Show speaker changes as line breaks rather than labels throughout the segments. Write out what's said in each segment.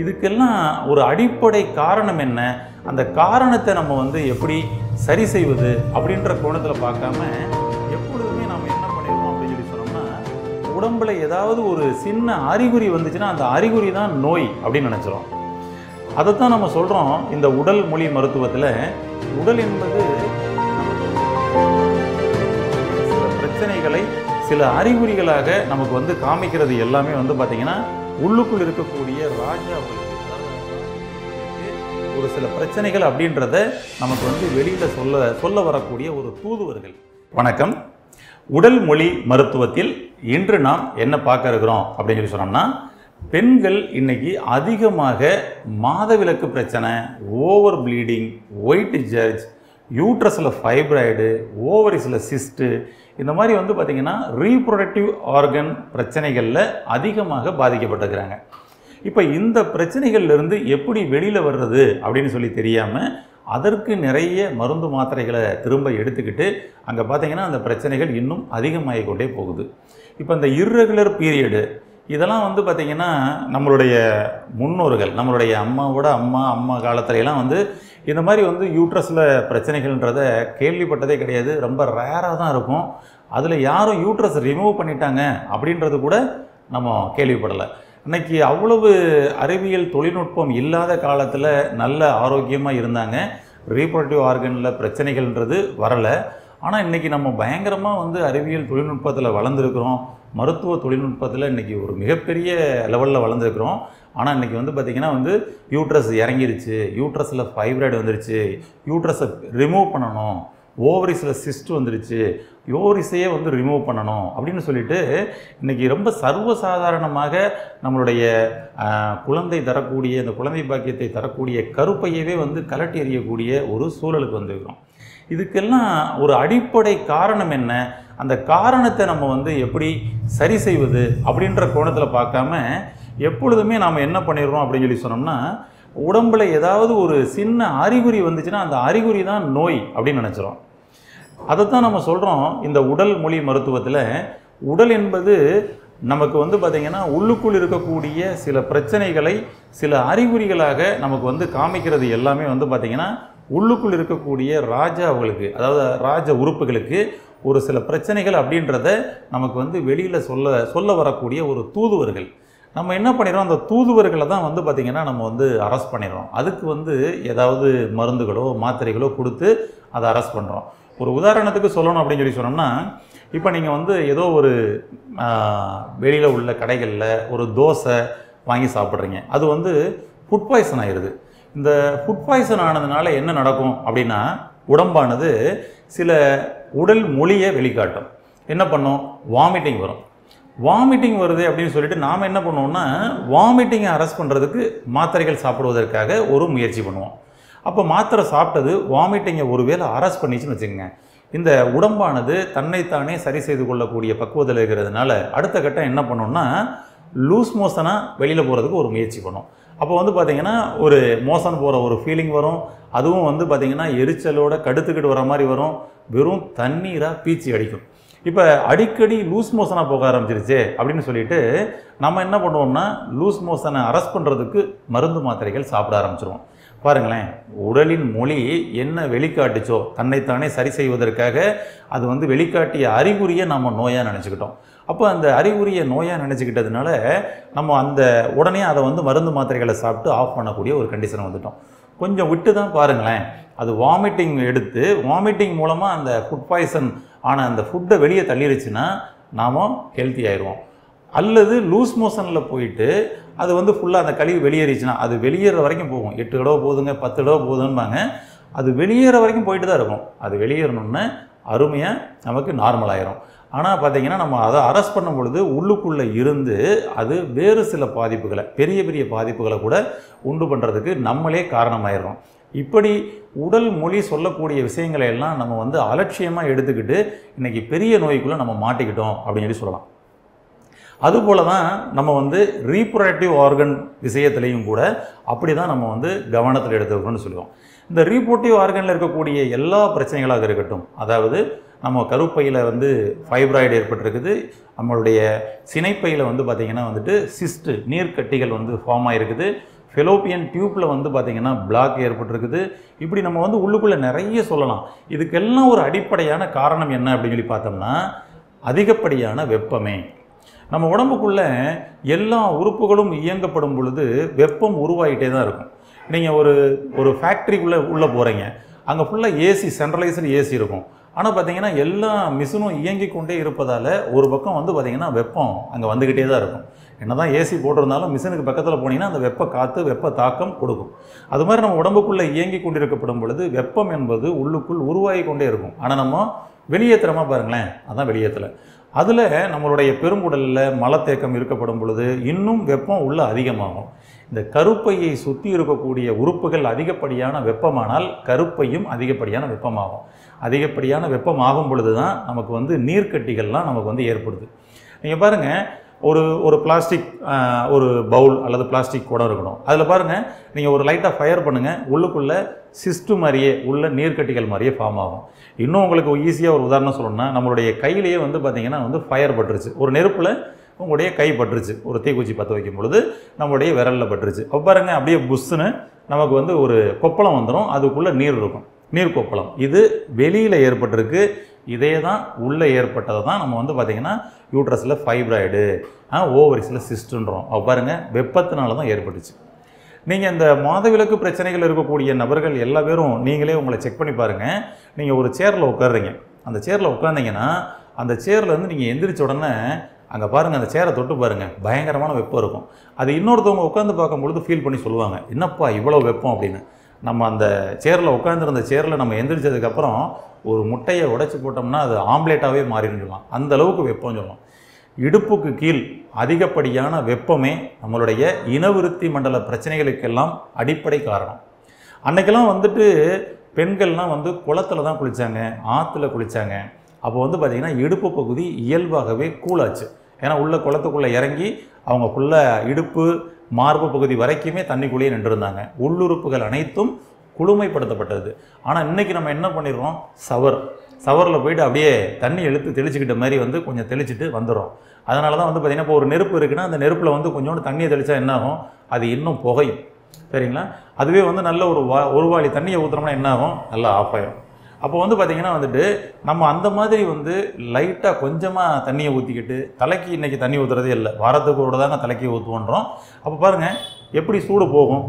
இதுக்கெல்லாம் ஒரு அடிப்படை காரணம் என்ன அந்த காரணத்தை நம்ம வந்து எப்படி சரி செய்வது அப்படின்ற கோணத்தில் பார்க்காம எப்பொழுதுமே நம்ம என்ன பண்ணிடுவோம் அப்படின்னு சொல்லி சொன்னோம்னா உடம்புல ஏதாவது ஒரு சின்ன அறிகுறி வந்துச்சுன்னா அந்த அறிகுறி தான் நோய் அப்படின்னு நினச்சிரும் அதைத்தான் நம்ம சொல்கிறோம் இந்த உடல் மொழி மருத்துவத்தில் உடல் என்பது சில பிரச்சனைகளை சில அறிகுறிகளாக நமக்கு வந்து காமிக்கிறது எல்லாமே வந்து பார்த்திங்கன்னா உள்ளுக்குள் இருக்கக்கூடிய ராஜா அவர்களுக்கு, அதாவது ஒரு சில பிரச்சனைகள் அப்படின்றத நமக்கு வந்து வெளியில் சொல்ல சொல்ல வரக்கூடிய ஒரு தூதுவர்கள் வணக்கம் உடல் மொழி மருத்துவத்தில் இன்று நாம் என்ன பார்க்க இருக்கிறோம் அப்படின்னு சொல்லி சொன்னோம்னா பெண்கள் இன்னைக்கு அதிகமாக மாதவிலக்கு பிரச்சனை ஓவர் ப்ளீடிங் ஒயிட் ஜர்ஜ் யூட்ரஸில் ஃபைப்ராய்டு ஓவரிஸில் சிஸ்ட்டு இந்த மாதிரி வந்து பார்த்திங்கன்னா ரீப்ரொடக்டிவ் ஆர்கன் பிரச்சனைகளில் அதிகமாக பாதிக்கப்பட்டிருக்கிறாங்க இப்போ இந்த பிரச்சனைகள்லேருந்து எப்படி வெளியில் வர்றது அப்படின்னு சொல்லி தெரியாமல் அதற்கு நிறைய மருந்து மாத்திரைகளை திரும்ப எடுத்துக்கிட்டு அங்கே பார்த்தீங்கன்னா அந்த பிரச்சனைகள் இன்னும் அதிகமாகிக் கொண்டே போகுது இப்போ இந்த இர்ரெகுலர் பீரியடு இதெல்லாம் வந்து பார்த்திங்கன்னா நம்மளுடைய முன்னோர்கள் நம்மளுடைய அம்மாவோட அம்மா அம்மா காலத்துல எல்லாம் வந்து இந்த மாதிரி வந்து யூட்ரஸில் பிரச்சனைகள்ன்றத கேள்விப்பட்டதே கிடையாது ரொம்ப ரேராக தான் இருக்கும் அதில் யாரும் யூட்ரஸ் ரிமூவ் பண்ணிட்டாங்க அப்படின்றது கூட நம்ம கேள்விப்படலை இன்னைக்கு அவ்வளவு அறிவியல் தொழில்நுட்பம் இல்லாத காலத்தில் நல்ல ஆரோக்கியமாக இருந்தாங்க ரீப்ரொடக்டிவ் ஆர்கனில் பிரச்சனைகள்ன்றது வரலை ஆனால் இன்றைக்கி நம்ம பயங்கரமாக வந்து அறிவியல் தொழில்நுட்பத்தில் வளர்ந்துருக்கிறோம் மருத்துவ தொழில்நுட்பத்தில் இன்றைக்கி ஒரு மிகப்பெரிய லெவலில் வளர்ந்துருக்கிறோம் ஆனால் இன்றைக்கி வந்து பார்த்திங்கன்னா வந்து யூட்ரஸ் இறங்கிருச்சு யூட்ரஸில் ஃபைப்ராய்டு வந்துருச்சு யூட்ரஸை ரிமூவ் பண்ணணும் ஓவரிஸில் சிஸ்ட் வந்துருச்சு ஓவரிஸையே வந்து ரிமூவ் பண்ணணும் அப்படின்னு சொல்லிட்டு இன்றைக்கி ரொம்ப சர்வசாதாரணமாக நம்மளுடைய ஆஹ், குழந்தை தரக்கூடிய இந்த குழந்தை பாக்கியத்தை தரக்கூடிய கருப்பையவே வந்து கலட்டி எறியக்கூடிய ஒரு சூழலுக்கு வந்திருக்கிறோம் இதுக்கெல்லாம் ஒரு அடிப்படை காரணம் என்ன அந்த காரணத்தை நம்ம வந்து எப்படி சரி செய்வது அப்படின்ற கோணத்தில் பார்க்காம எப்பொழுதுமே நாம் என்ன பண்ணிடுறோம் அப்படின்னு சொல்லி சொன்னோம்னா உடம்புல ஏதாவது ஒரு சின்ன அறிகுறி வந்துச்சுன்னா அந்த அறிகுறி தான் நோய் அப்படின்னு நினச்சிரும் அதைத்தான் நம்ம சொல்கிறோம் இந்த உடல் மொழி மருத்துவத்தில் உடல் என்பது நமக்கு வந்து பார்த்திங்கன்னா உள்ளுக்குள் இருக்கக்கூடிய சில பிரச்சனைகளை சில அறிகுறிகளாக நமக்கு வந்து காமிக்கிறது எல்லாமே வந்து பார்த்திங்கன்னா உள்ளுக்குள் இருக்கக்கூடிய ராஜா அவங்களுக்கு அதாவது ராஜ உறுப்புகளுக்கு ஒரு சில பிரச்சனைகள் அப்படின்றத நமக்கு வந்து வெளியில் சொல்ல சொல்ல வரக்கூடிய ஒரு தூதுவர்கள் நம்ம என்ன பண்ணிடுறோம் அந்த தூதுவர்களை தான் வந்து பார்த்திங்கன்னா நம்ம வந்து அரெஸ்ட் பண்ணிடுறோம் அதுக்கு வந்து ஏதாவது மருந்துகளோ மாத்திரைகளோ கொடுத்து அதை அரெஸ்ட் பண்ணுறோம் ஒரு உதாரணத்துக்கு சொல்லணும் அப்படின்னு சொல்லி சொன்னோம்னா இப்போ நீங்கள் வந்து ஏதோ ஒரு வெளியில் உள்ள கடைகளில் ஒரு தோசை வாங்கி சாப்பிட்றீங்க அது வந்து ஃபுட் பாய்சன் ஆயிடுது இந்த ஃபுட் பாய்சன் ஆனதுனால என்ன நடக்கும் அப்படின்னா உடம்பானது சில உடல் மொழியை வெளிக்காட்டும் என்ன பண்ணும் வாமிட்டிங் வரும் வாமிட்டிங் வருது அப்படின்னு சொல்லிட்டு நாம் என்ன பண்ணுவோம்னா வாமிட்டிங்கை அரெஸ்ட் பண்ணுறதுக்கு மாத்திரைகள் சாப்பிடுவதற்காக ஒரு முயற்சி பண்ணுவோம் அப்போ மாத்திரை சாப்பிட்டது வாமிட்டிங்கை ஒருவேளை அரெஸ்ட் பண்ணிச்சுன்னு வச்சுக்கோங்க இந்த உடம்பானது தன்னைத்தானே சரி செய்து கொள்ளக்கூடிய பக்குவத்தில் இருக்கிறதுனால அடுத்த கட்டம் என்ன பண்ணோம்னா லூஸ் மோஷனாக வெளியில் போகிறதுக்கு ஒரு முயற்சி பண்ணும் அப்போ வந்து பார்த்திங்கன்னா ஒரு மோசன் போகிற ஒரு ஃபீலிங் வரும் அதுவும் வந்து பார்த்திங்கன்னா எரிச்சலோட கடுத்துக்கிட்டு வர மாதிரி வரும் வெறும் தண்ணீராக பீச்சி அடிக்கும் இப்போ அடிக்கடி லூஸ் மோஷனாக போக ஆரம்பிச்சிருச்சு அப்படின்னு சொல்லிட்டு நம்ம என்ன பண்ணுவோம்னா லூஸ் மோஷனை அரெஸ்ட் பண்ணுறதுக்கு மருந்து மாத்திரைகள் சாப்பிட ஆரம்பிச்சிருவோம் பாருங்களேன் உடலின் மொழி என்ன வெளிக்காட்டுச்சோ தன்னைத்தானே சரி செய்வதற்காக அது வந்து வெளிக்காட்டிய அறிகுறியை நம்ம நோயாக நினச்சிக்கிட்டோம் அப்போ அந்த அறிகுறியை நோயாக நினச்சிக்கிட்டதுனால நம்ம அந்த உடனே அதை வந்து மருந்து மாத்திரைகளை சாப்பிட்டு ஆஃப் பண்ணக்கூடிய ஒரு கண்டிஷன் வந்துட்டோம் கொஞ்சம் விட்டு தான் பாருங்களேன் அது வாமிட்டிங் எடுத்து வாமிட்டிங் மூலமாக அந்த ஃபுட் பாய்சன் ஆன அந்த ஃபுட்டை வெளியே தள்ளிடுச்சுன்னா நாம் ஹெல்த்தி ஆயிடுவோம் அல்லது லூஸ் மோஷனில் போயிட்டு அது வந்து ஃபுல்லாக அந்த கழிவு வெளியேறிச்சுன்னா அது வெளியேற வரைக்கும் போகும் எட்டு தடவை போகுதுங்க பத்து தடவை போகுதுன்பாங்க அது வெளியேற வரைக்கும் போயிட்டு தான் இருக்கும் அது வெளியேறணுன்னு அருமையாக நமக்கு நார்மல் ஆயிரும் ஆனால் பார்த்தீங்கன்னா நம்ம அதை அரெஸ்ட் பண்ணும் பொழுது உள்ளுக்குள்ளே இருந்து அது வேறு சில பாதிப்புகளை பெரிய பெரிய பாதிப்புகளை கூட உண்டு பண்ணுறதுக்கு நம்மளே காரணமாயிடுறோம் இப்படி உடல் மொழி சொல்லக்கூடிய விஷயங்களை எல்லாம் நம்ம வந்து அலட்சியமாக எடுத்துக்கிட்டு இன்றைக்கி பெரிய நோய்க்குள்ளே நம்ம மாட்டிக்கிட்டோம் அப்படின்னு சொல்லி சொல்லலாம் அதுபோல தான் நம்ம வந்து ரீப்ரொடக்டிவ் ஆர்கன் விஷயத்துலையும் கூட அப்படி தான் நம்ம வந்து கவனத்தில் எடுத்துக்கணும்னு சொல்லுவோம் இந்த ரீப்ரொடக்டிவ் ஆர்கனில் இருக்கக்கூடிய எல்லா பிரச்சனைகளாக இருக்கட்டும் அதாவது நம்ம கருப்பையில் வந்து ஃபைப்ராய்டு ஏற்பட்டிருக்குது நம்மளுடைய சினைப்பையில் வந்து பார்த்திங்கன்னா வந்துட்டு சிஸ்ட்டு நீர்க்கட்டிகள் வந்து ஃபார்ம் ஆகிருக்குது ஃபெலோப்பியன் டியூப்பில் வந்து பார்த்திங்கன்னா பிளாக் ஏற்பட்டிருக்குது இப்படி நம்ம வந்து உள்ளுக்குள்ளே நிறைய சொல்லலாம் இதுக்கெல்லாம் ஒரு அடிப்படையான காரணம் என்ன அப்படின்னு சொல்லி பார்த்தோம்னா அதிகப்படியான வெப்பமே நம்ம உடம்புக்குள்ள எல்லா உறுப்புகளும் இயங்கப்படும் பொழுது வெப்பம் உருவாகிட்டே தான் இருக்கும் நீங்கள் ஒரு ஒரு ஃபேக்ட்ரிக்குள்ளே உள்ளே போகிறீங்க அங்கே ஃபுல்லாக ஏசி சென்ட்ரலைஸ்டு ஏசி இருக்கும் ஆனால் பார்த்தீங்கன்னா எல்லா மிஷினும் இயங்கி கொண்டே இருப்பதால் ஒரு பக்கம் வந்து பார்த்தீங்கன்னா வெப்பம் அங்கே வந்துக்கிட்டே தான் இருக்கும் என்னதான் ஏசி போட்டிருந்தாலும் மிஷினுக்கு பக்கத்தில் போனீங்கன்னா அந்த வெப்ப காற்று வெப்ப தாக்கம் கொடுக்கும் அது மாதிரி நம்ம உடம்புக்குள்ளே இயங்கி கொண்டிருக்கப்படும் பொழுது வெப்பம் என்பது உள்ளுக்குள் உருவாகி கொண்டே இருக்கும் ஆனால் நம்ம வெளியேற்றுறமா பாருங்களேன் அதான் வெளியேற்றலை அதில் நம்மளுடைய பெருங்குடலில் மலத்தேக்கம் இருக்கப்படும் பொழுது இன்னும் வெப்பம் உள்ள அதிகமாகும் இந்த கருப்பையை சுற்றி இருக்கக்கூடிய உறுப்புகள் அதிகப்படியான வெப்பமானால் கருப்பையும் அதிகப்படியான வெப்பமாகும் அதிகப்படியான வெப்பமாகும் பொழுது தான் நமக்கு வந்து நீர்க்கட்டிகள்லாம் நமக்கு வந்து ஏற்படுது நீங்கள் பாருங்கள் ஒரு ஒரு பிளாஸ்டிக் ஒரு பவுல் அல்லது பிளாஸ்டிக் குடம் இருக்கணும் அதில் பாருங்கள் நீங்கள் ஒரு லைட்டாக ஃபயர் பண்ணுங்கள் உள்ளுக்குள்ளே சிஸ்டு மாதிரியே உள்ள நீர்க்கட்டிகள் மாதிரியே ஃபார்ம் ஆகும் இன்னும் உங்களுக்கு ஈஸியாக ஒரு உதாரணம் சொல்லணும்னா நம்மளுடைய கையிலேயே வந்து பார்த்திங்கன்னா வந்து ஃபயர் பட்டுருச்சு ஒரு நெருப்பில் உங்களுடைய கை பட்டுருச்சு ஒரு தீக்குச்சி பற்ற வைக்கும் பொழுது நம்மளுடைய விரலில் பட்டுருச்சு அப்போ பாருங்க அப்படியே புஷ்ஷுன்னு நமக்கு வந்து ஒரு கொப்பளம் வந்துடும் அதுக்குள்ளே நீர் இருக்கும் நீர் கொப்பளம் இது வெளியில் ஏற்பட்டிருக்கு இதே தான் உள்ளே ஏற்பட்டதை தான் நம்ம வந்து பார்த்திங்கன்னா யூட்ரஸில் ஃபைப்ராய்டு ஓவரிஸில் சிஸ்டுன்றோம் அப்போ பாருங்கள் வெப்பத்தினால தான் ஏற்பட்டுச்சு நீங்கள் இந்த மாதவிலக்கு பிரச்சனைகள் இருக்கக்கூடிய நபர்கள் எல்லா பேரும் நீங்களே உங்களை செக் பண்ணி பாருங்கள் நீங்கள் ஒரு சேரில் உட்காடுறீங்க அந்த சேரில் உட்காந்தீங்கன்னா அந்த சேர்லேருந்து நீங்கள் எந்திரிச்ச உடனே அங்கே பாருங்கள் அந்த சேரை தொட்டு பாருங்கள் பயங்கரமான வெப்பம் இருக்கும் அது இன்னொருத்தவங்க உட்காந்து பார்க்கும்பொழுது ஃபீல் பண்ணி சொல்லுவாங்க என்னப்பா இவ்வளோ வெப்பம் அப்படின்னு நம்ம அந்த சேரில் உட்காந்துருந்த சேரில் நம்ம எந்திரிச்சதுக்கப்புறம் ஒரு முட்டையை உடைச்சி போட்டோம்னா அது ஆம்லேட்டாகவே மாறின்னு சொல்லலாம் அந்த அளவுக்கு வெப்பம் சொல்லலாம் இடுப்புக்கு கீழ் அதிகப்படியான வெப்பமே நம்மளுடைய இனவிருத்தி மண்டல பிரச்சனைகளுக்கெல்லாம் அடிப்படை காரணம் அன்னைக்கெல்லாம் வந்துட்டு பெண்கள்லாம் வந்து குளத்துல தான் குளித்தாங்க ஆற்றுல குளித்தாங்க அப்போ வந்து பார்த்திங்கன்னா இடுப்பு பகுதி இயல்பாகவே கூலாச்சு ஏன்னா உள்ள குளத்துக்குள்ளே இறங்கி அவங்க ஃபுல்லாக இடுப்பு மார்பு பகுதி வரைக்குமே தண்ணிக்குள்ளேயே நின்றுருந்தாங்க உள்ளுறுப்புகள் அனைத்தும் குளுமைப்படுத்தப்பட்டது ஆனால் இன்றைக்கி நம்ம என்ன பண்ணிடுறோம் சவர் சவரில் போயிட்டு அப்படியே தண்ணி இழுத்து தெளிச்சுக்கிட்ட மாதிரி வந்து கொஞ்சம் தெளிச்சுட்டு வந்துடும் அதனால தான் வந்து பார்த்திங்கன்னா இப்போ ஒரு நெருப்பு இருக்குன்னா அந்த நெருப்பில் வந்து கொஞ்சோண்டு தண்ணியை தெளித்தா என்ன ஆகும் அது இன்னும் புகையும் சரிங்களா அதுவே வந்து நல்ல ஒரு வா ஒரு வாளி தண்ணியை ஊற்றுறோம்னா என்ன ஆகும் நல்லா ஆஃப் ஆயிடும் அப்போ வந்து பார்த்திங்கன்னா வந்துட்டு நம்ம அந்த மாதிரி வந்து லைட்டாக கொஞ்சமாக தண்ணியை ஊற்றிக்கிட்டு தலைக்கு இன்றைக்கி தண்ணி ஊற்றுறதே இல்லை வாரத்துக்கு ஒரு தாங்க தலைக்கு ஊற்றுவோன்றோம் அப்போ பாருங்கள் எப்படி சூடு போகும்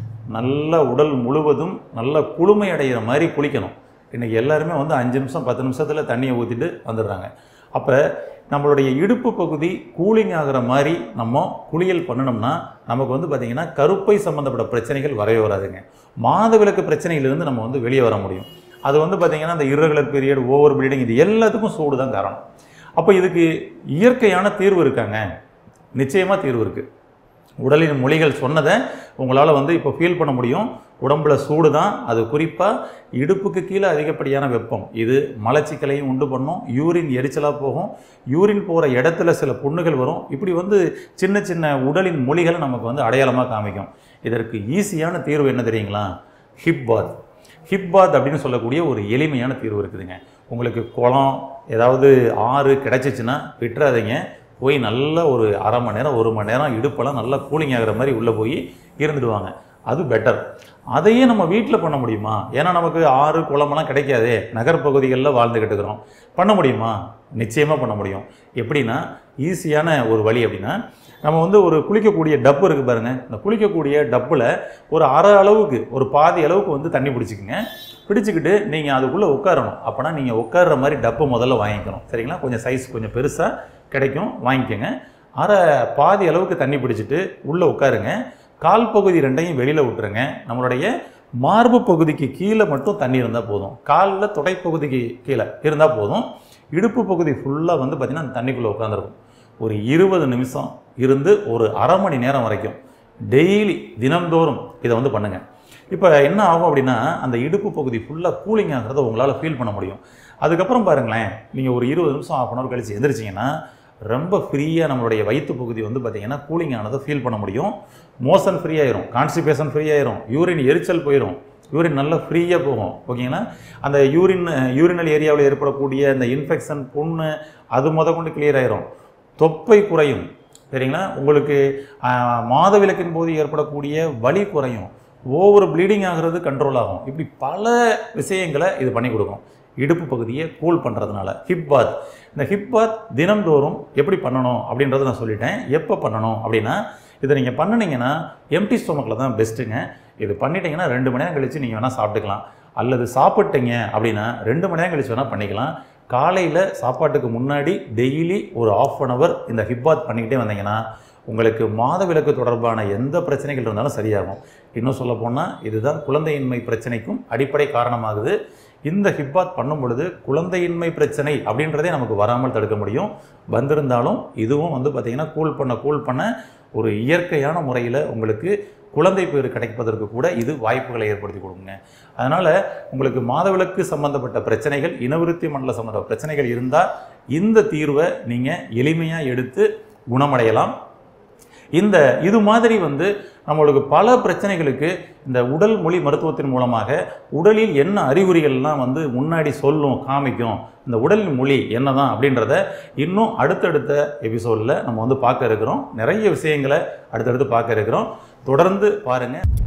நல்ல உடல் முழுவதும் நல்ல குளுமை அடைகிற மாதிரி குளிக்கணும் இன்றைக்கி எல்லாருமே வந்து அஞ்சு நிமிஷம் பத்து நிமிஷத்தில் தண்ணியை ஊற்றிட்டு வந்துடுறாங்க அப்போ நம்மளுடைய இடுப்பு பகுதி கூலிங் ஆகிற மாதிரி நம்ம குளியல் பண்ணணும்னா நமக்கு வந்து பார்த்திங்கன்னா கருப்பை சம்மந்தப்பட்ட பிரச்சனைகள் வரவே வராதுங்க மாதவிலக்கு பிரச்சனையிலிருந்து நம்ம வந்து வெளியே வர முடியும் அது வந்து பார்த்திங்கன்னா இந்த irregular பீரியட் ஓவர் ப்ளீடிங் இது எல்லாத்துக்கும் சூடு தான் காரணம் அப்போ இதுக்கு இயற்கையான தீர்வு இருக்காங்க நிச்சயமாக தீர்வு இருக்குது உடலின் மொழிகள் சொன்னதை உங்களால் வந்து இப்போ ஃபீல் பண்ண முடியும் உடம்புல சூடு தான் அது குறிப்பாக இடுப்புக்கு கீழே அதிகப்படியான வெப்பம் இது மலச்சிக்கலையும் உண்டு பண்ணும் யூரின் எரிச்சலாக போகும் யூரின் போகிற இடத்துல சில புண்ணுகள் வரும் இப்படி வந்து சின்ன சின்ன உடலின் மொழிகளை நமக்கு வந்து அடையாளமாக காமிக்கும் இதற்கு ஈஸியான தீர்வு என்ன தெரியுங்களா ஹிப் பாத் ஹிப் பாத் அப்படின்னு சொல்லக்கூடிய ஒரு எளிமையான தீர்வு இருக்குதுங்க உங்களுக்கு குளம் ஏதாவது ஆறு கிடைச்சிச்சுன்னா விட்டுறாதீங்க போய் நல்லா ஒரு அரை மணி நேரம் ஒரு மணி நேரம் இடுப்பெல்லாம் நல்லா கூலிங் ஆகிற மாதிரி உள்ளே போய் இருந்துடுவாங்க அது பெட்டர் அதையே நம்ம வீட்டில் பண்ண முடியுமா ஏன்னா நமக்கு ஆறு குளமெல்லாம் கிடைக்காதே நகர்ப்பகுதிகளில் வாழ்ந்துக்கிட்டு இருக்கிறோம் பண்ண முடியுமா நிச்சயமாக பண்ண முடியும் எப்படின்னா ஈஸியான ஒரு வழி அப்படின்னா நம்ம வந்து ஒரு குளிக்கக்கூடிய டப்பு இருக்குது பாருங்க இந்த குளிக்கக்கூடிய டப்பில் ஒரு அரை அளவுக்கு ஒரு பாதி அளவுக்கு வந்து தண்ணி பிடிச்சிக்குங்க பிடிச்சிக்கிட்டு நீங்கள் அதுக்குள்ளே உட்காரணும் அப்போனா நீங்கள் உட்கார்ற மாதிரி டப்பை முதல்ல வாங்கிக்கணும் சரிங்களா கொஞ்சம் சைஸ் கொஞ்சம் பெருசாக கிடைக்கும் வாங்கிக்கோங்க அரை பாதி அளவுக்கு தண்ணி பிடிச்சிட்டு உள்ளே உட்காருங்க கால் பகுதி ரெண்டையும் வெளியில் விட்டுருங்க நம்மளுடைய மார்பு பகுதிக்கு கீழே மட்டும் தண்ணி இருந்தால் போதும் காலில் தொடைப்பகுதிக்கு கீழே இருந்தால் போதும் இடுப்பு பகுதி ஃபுல்லாக வந்து பார்த்திங்கன்னா அந்த தண்ணிக்குள்ளே உட்காந்துருக்கும் ஒரு இருபது நிமிஷம் இருந்து ஒரு அரை மணி நேரம் வரைக்கும் டெய்லி தினம்தோறும் இதை வந்து பண்ணுங்கள் இப்போ என்ன ஆகும் அப்படின்னா அந்த இடுப்பு பகுதி ஃபுல்லாக கூலிங் ஆகிறத உங்களால் ஃபீல் பண்ண முடியும் அதுக்கப்புறம் பாருங்களேன் நீங்கள் ஒரு இருபது நிமிஷம் ஆஃப் அன் ஹவர் கழிச்சு எந்திரிச்சிங்கன்னா ரொம்ப ஃப்ரீயாக நம்மளுடைய வயிற்று பகுதி வந்து பார்த்திங்கன்னா கூலிங் ஆனதை ஃபீல் பண்ண முடியும் மோஷன் ஃப்ரீ ஆயிரும் கான்ஸ்டிபேஷன் ஃப்ரீ ஆயிரும் யூரின் எரிச்சல் போயிடும் யூரின் நல்லா ஃப்ரீயாக போகும் ஓகேங்களா அந்த யூரின் யூரினல் ஏரியாவில் ஏற்படக்கூடிய அந்த இன்ஃபெக்ஷன் புண்ணு அது முத கொண்டு கிளியர் ஆயிரும் தொப்பை குறையும் சரிங்களா உங்களுக்கு ஆஹ், மாதவிலக்கின் போது ஏற்படக்கூடிய வலி குறையும் ஓவர் ப்ளீடிங் ஆகிறது கண்ட்ரோல் ஆகும் இப்படி பல விஷயங்களை இது பண்ணி கொடுக்கும் இடுப்பு பகுதியை கூல் பண்ணுறதுனால ஹிப் பாத் இந்த ஹிப் பாத் தினம்தோறும் எப்படி பண்ணணும் அப்படின்றத நான் சொல்லிட்டேன் எப்போ பண்ணணும் அப்படின்னா இதை நீங்கள் பண்ணுனீங்கன்னா எம்டி ஸ்டொமக்கில் தான் பெஸ்ட்டுங்க இது பண்ணிட்டீங்கன்னா ரெண்டு மணி நேரம் கழித்து நீங்கள் வேணால் சாப்பிட்டுக்கலாம் அல்லது சாப்பிட்டீங்க அப்படின்னா ரெண்டு மணி நேரம் கழிச்சு வேணால் பண்ணிக்கலாம் காலையில் சாப்பாட்டுக்கு முன்னாடி டெய்லி ஒரு ஆஃப் அன் ஹவர் இந்த ஹிப் பாத் பண்ணிக்கிட்டே வந்தீங்கன்னா உங்களுக்கு மாதவிலக்கு தொடர்பான எந்த பிரச்சனைகள் இருந்தாலும் சரியாகும் இன்னும் சொல்ல போனால் இதுதான் குழந்தையின்மை பிரச்சனைக்கும் அடிப்படை காரணமாகுது இந்த ஹிப்பாத் பண்ணும் பொழுது குழந்தையின்மை பிரச்சனை அப்படின்றதே நமக்கு வராமல் தடுக்க முடியும் வந்திருந்தாலும் இதுவும் வந்து பார்த்திங்கன்னா கூல் பண்ண கூல் பண்ண ஒரு இயற்கையான முறையில் உங்களுக்கு குழந்தை பேர் கிடைப்பதற்கு கூட இது வாய்ப்புகளை ஏற்படுத்தி கொடுக்குங்க அதனால் உங்களுக்கு மாதவிலக்கு சம்பந்தப்பட்ட பிரச்சனைகள் இனவிருத்தி மண்டல சம்பந்தப்பட்ட பிரச்சனைகள் இருந்தால் இந்த தீர்வை நீங்கள் எளிமையாக எடுத்து குணமடையலாம் இந்த இது மாதிரி வந்து நம்மளுக்கு பல பிரச்சனைகளுக்கு இந்த உடல் மொழி மருத்துவத்தின் மூலமாக உடலில் என்ன அறிகுறிகள்லாம் வந்து முன்னாடி சொல்லும் காமிக்கும் இந்த உடல் மொழி என்னதான் அப்படின்றத இன்னும் அடுத்தடுத்த எபிசோடில் நம்ம வந்து பார்க்க இருக்கிறோம் நிறைய விஷயங்களை அடுத்தடுத்து பார்க்க இருக்கிறோம் தொடர்ந்து பாருங்கள்